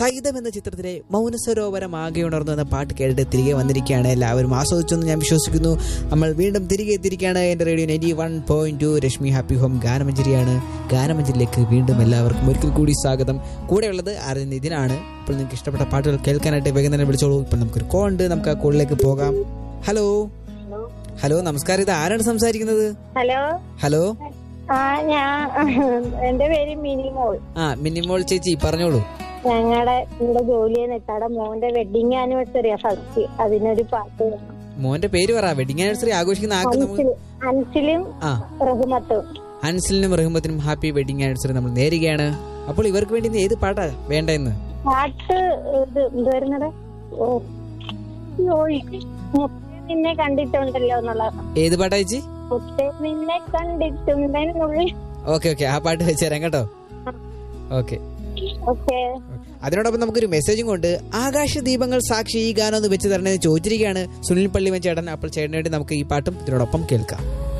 സൈതം എന്ന ചിത്രത്തിലെ മൗനസരോവരം ആകെ ഉണർന്നു എന്ന പാട്ട് കേട്ടിട്ട് തിരികെ വന്നിരിക്കുകയാണ് എല്ലാവരും ആസ്വദിച്ചെന്ന് ഞാൻ വിശ്വസിക്കുന്നു നമ്മൾ വീണ്ടും തിരികെ എത്തിയിരിക്കുകയാണ് എൻ്റെ radio ninety one point two Rashmi happy home ഗാനമഞ്ചേരിയാണ് ഗാനമഞ്ചേരിയിലേക്ക് വീണ്ടും എല്ലാവർക്കും ഒരിക്കൽ കൂടി സ്വാഗതം കൂടെയുള്ളത് ആരും ഇതിനാണ് ഇപ്പോൾ നിങ്ങൾക്ക് ഇഷ്ടപ്പെട്ട പാട്ടുകൾ കേൾക്കാനായിട്ട് വേഗം തന്നെ വിളിച്ചോളൂ ഇപ്പം നമുക്കൊരു കോൾ ഉണ്ട് നമുക്ക് ആ കോളിലേക്ക് പോകാം ഹലോ ഹലോ നമസ്കാരം ഇത് ആരാണ് സംസാരിക്കുന്നത് ഹലോ ഹലോ ആ ഞാൻ എന്റെ പേര് മിനിമോൾ ആ മിനിമോൾ ചേച്ചി പറഞ്ഞോളൂ ഞങ്ങളുടെ ഇവിടെ ജോലി ചെയ്യുന്ന ഇത്താടെ മോന്റെ വെഡിങ് ആനിവേഴ്സറിയാ ഫസ്റ്റ് അതിനൊരു പാട്ട് വേണം. മോന്റെ പേര് പറ വെഡിങ് ആനിവേഴ്സറി ആഘോഷിക്കുന്ന ആൾക്ക് നമ്മൾ അൻസിൽ അൻസിലും ആ റഹ്മത്തും അൻസിലിനും റഹ്മത്തിനും ഹാപ്പി വെഡിങ് ആനിവേഴ്സറി നമ്മൾ നേരുകയാണ് അപ്പോൾ ഇവർക്ക് വേണ്ടി ഇന്ന് ഏത് പാട്ടാ വേണ്ടെന്ന് പാട്ട് ഇത് എന്ത് വരുന്നത് ഓ ഓയ്. മുത്തേ നിന്നെ കണ്ടിട്ടുണ്ടല്ലോ എന്നുള്ള ഏത് പാട്ടാ ചേച്ചി മുത്തേ നിന്നെ കണ്ടിട്ടുണ്ടെന്നുള്ളിൽ ഓക്കെ ഓക്കെ ആ പാട്ട് വെച്ച് തരാം കേട്ടോ ഓക്കെ ഓക്കെ അതിനോടൊപ്പം നമുക്കൊരു മെസ്സേജും കൊണ്ട് ആകാശ ദീപങ്ങൾ സാക്ഷി ഈ ഗാനം ഒന്ന് വെച്ച് തരണമെന്ന് ചോദിച്ചിരിക്കുകയാണ് സുനിൽ പള്ളിമൻ ചേട്ടൻ അപ്പോൾ ചേട്ടന് വേണ്ടി നമുക്ക് ഈ പാട്ടും ഇതിനോടൊപ്പം കേൾക്കാം